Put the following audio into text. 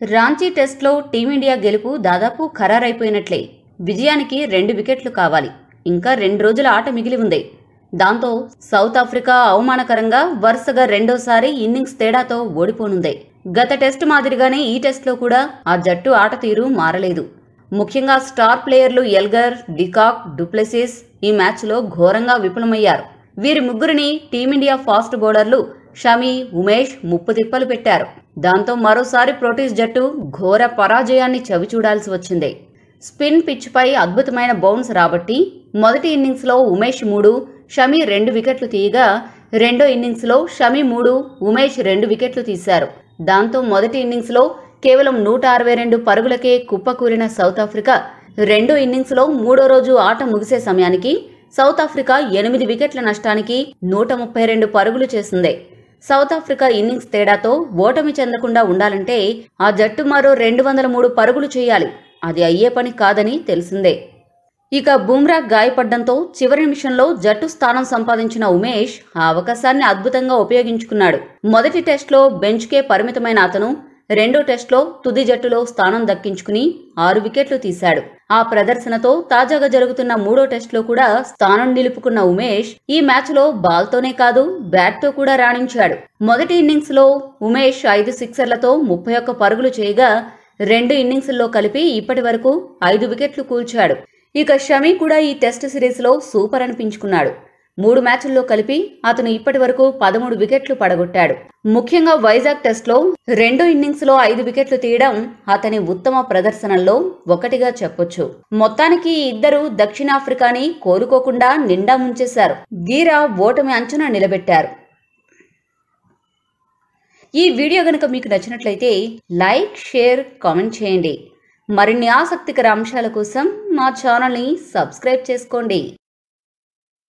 రాంచీ టెస్ట్లో టీమిండియా గెలుపు దాదాపు ఖరారైపోయినట్లే విజయానికి రెండు వికెట్లు కావాలి ఇంకా రెండు రోజుల ఆట మిగిలి ఉంది దాంతో సౌత్ ఆఫ్రికా అవమానకరంగా వరుసగా రెండోసారి ఇన్నింగ్స్ తేడాతో ఓడిపోనుంది గత టెస్ట్ మాదిరిగానే ఈ టెస్ట్లో కూడా ఆ జట్టు ఆట తీరు మారలేదు ముఖ్యంగా స్టార్ ప్లేయర్లు ఎల్గర్ డికాక్ డుప్లెసిస్ ఈ మ్యాచ్లో ఘోరంగా విఫలమయ్యారు వీరి ముగ్గురిని టీమిండియా ఫాస్ట్ బౌలర్లు షమి ఉమేష్ ముప్పు తిప్పలు పెట్టారు దాంతో మరోసారి ప్రోటీస్ జట్టు ఘోర పరాజయాన్ని చవిచూడాల్సి వచ్చింది స్పిన్ పిచ్పై అద్భుతమైన బౌన్స్ రాబట్టి మొదటి ఇన్నింగ్స్లో ఉమేష్ మూడు షమి రెండు వికెట్లు తీయగా రెండో ఇన్నింగ్స్లో షమి మూడు ఉమేష్ రెండు వికెట్లు తీశారు దాంతో మొదటి ఇన్నింగ్స్లో కేవలం నూట అరవై రెండు పరుగులకే కుప్పకూలిన సౌత్ ఆఫ్రికా రెండో ఇన్నింగ్స్లో మూడో రోజు ఆట ముగిసే సమయానికి సౌత్ ఆఫ్రికా ఎనిమిది వికెట్ల నష్టానికి నూట ముప్పై రెండు పరుగులు చేసింది సౌత్ ఆఫ్రికా ఇన్నింగ్స్ తేడాతో ఓటమి చెందకుండా ఉండాలంటే ఆ జట్టు మరో రెండు వందల మూడు పరుగులు చేయాలి అది అయ్యే పని కాదని తెలిసిందే ఇక బుమ్రా గాయపడ్డంతో చివరి నిమిషంలో జట్టు స్థానం సంపాదించిన ఉమేష్ ఆ అవకాశాన్ని అద్భుతంగా ఉపయోగించుకున్నాడు మొదటి టెస్ట్లో బెంచ్కే పరిమితమైన అతను రెండో టెస్ట్లో తుది జట్టులో స్థానం దక్కించుకుని ఆరు వికెట్లు తీశాడు ఆ ప్రదర్శనతో తాజాగా జరుగుతున్న మూడో టెస్ట్లో కూడా స్థానం నిలుపుకున్న ఉమేష్ ఈ మ్యాచ్లో బాల్తోనే కాదు బ్యాట్తో కూడా రాణించాడు మొదటి ఇన్నింగ్స్లో ఉమేష్ ఐదు సిక్సర్లతో ముప్పై ఒక్క పరుగులు చేయగా రెండు ఇన్నింగ్స్ల్లో కలిపి ఇప్పటి వరకు ఐదు వికెట్లు కూల్చాడు ఇక షమి కూడా ఈ టెస్ట్ సిరీస్లో సూపర్ అనిపించుకున్నాడు మూడు మ్యాచ్ల్లో కలిపి అతను ఇప్పటి వరకు పదమూడు వికెట్లు పడగొట్టాడు ముఖ్యంగా వైజాగ్ టెస్ట్లో రెండో ఇన్నింగ్స్లో ఐదు వికెట్లు తీయడం అతని ఉత్తమ ప్రదర్శనల్లో ఒకటిగా చెప్పొచ్చు మొత్తానికి ఈ ఇద్దరు దక్షిణాఫ్రికాని కోలుకోకుండా నిండా ముంచేశారు గీరా ఓటమి అంచున నిలబెట్టారు ఈ వీడియో గనుక మీకు నచ్చినట్లయితే లైక్ షేర్ కామెంట్ చేయండి మరిన్ని ఆసక్తికర అంశాల కోసం మా ఛానల్ని సబ్స్క్రైబ్ చేసుకోండి